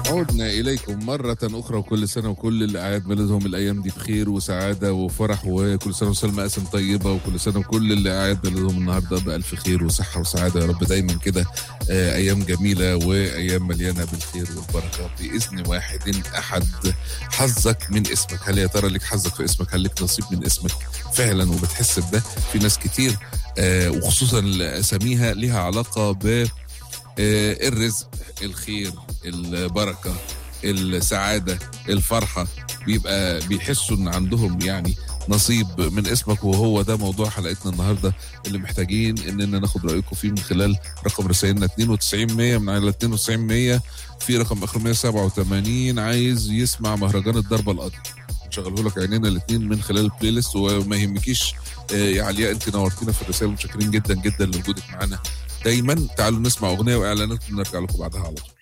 عدنا إليكم مرة أخرى وكل سنة وكل اللي قاعد ميلادهم الأيام دي بخير وسعادة وفرح وكل سنة وسلمى قاسم طيبة وكل سنة وكل اللي قاعد ميلادهم النهاردة بألف خير وصحة وسعادة يا رب دايما كده آه، أيام جميلة وأيام مليانة بالخير والبركة بإذن واحد أحد حظك من اسمك هل يا ترى لك حظك في اسمك هل لك نصيب من اسمك فعلا وبتحس بده في ناس كتير آه، وخصوصا أساميها ليها علاقة ب آه، الرزق الخير البركة السعادة الفرحة بيبقى بيحسوا ان عندهم يعني نصيب من اسمك وهو ده موضوع حلقتنا النهارده اللي محتاجين اننا ناخد رايكم فيه من خلال رقم رسائلنا 9200 من على 9200 في رقم اخر 187 عايز يسمع مهرجان الضربه القاضيه نشغله لك عينينا الاثنين من خلال البلاي ليست وما يهمكيش آه، يا علياء انت نورتينا في الرسائل متشكرين جدا جدا لوجودك معانا دايما تعالوا نسمع اغنيه واعلانات ونرجع لكم بعدها على طول